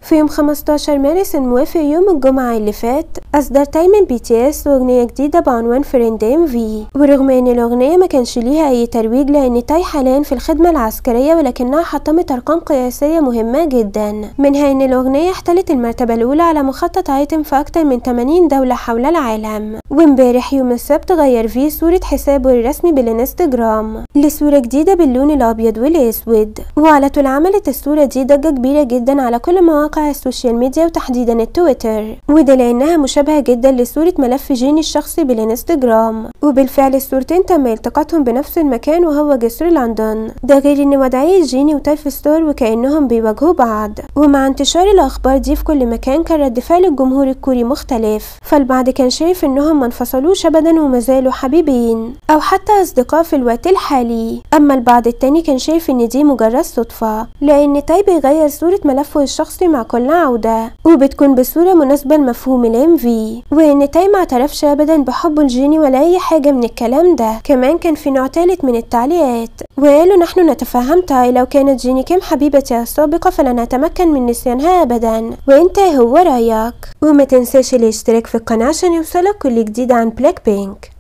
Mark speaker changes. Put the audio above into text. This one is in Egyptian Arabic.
Speaker 1: في يوم 15 مارس الموافق يوم الجمعة اللي فات أصدر تاي من بي تي اس أغنية جديدة بعنوان فريندين في ورغم إن الأغنية ما كانش ليها أي ترويج لأن تاي حاليا في الخدمة العسكرية ولكنها حطمت أرقام قياسية مهمة جدا منها إن الأغنية احتلت المرتبة الأولى على مخطط ايتم في أكتر من 80 دولة حول العالم وامبارح يوم السبت غير في صورة حسابه الرسمي بالانستجرام لصورة جديدة باللون الأبيض والأسود وعلى طول عملت الصورة دي ضجة كبيرة جدا على كل مواقع السوشيال ميديا وتحديدا التويتر وده لأنها مشابهة جدا لصورة ملف جيني الشخصي بالانستجرام وبالفعل الصورتين تم التقاطهم بنفس المكان وهو جسر لندن ده غير ان وضعية جيني وتايف ستور وكأنهم بيواجهوا بعض ومع انتشار الأخبار دي في كل مكان كان رد فعل الجمهور الكوري مختلف فالبعض كان شايف انهم ما انفصلوش ابدا وما زالوا حبيبين او حتى اصدقاء في الوقت الحالي اما البعض التاني كان شايف ان دي مجرد صدفة لان تاي بيغير صورة ملفه الشخصي مع كل عودة وبتكون بصورة مناسبة لمفهوم الام في وان تاي ما اعترفش ابدا بحبه الجيني ولا اي حاجة من الكلام ده كمان كان في نوع تالت من التعليقات وقالوا نحن نتفهم تاي لو كانت جيني كيم حبيبتي السابقة فلن اتمكن من نسيانها ابدا وانت هو رايك وما تنساش الاشتراك في القناة عشان يوصلك كل جديد عن بلاك بينك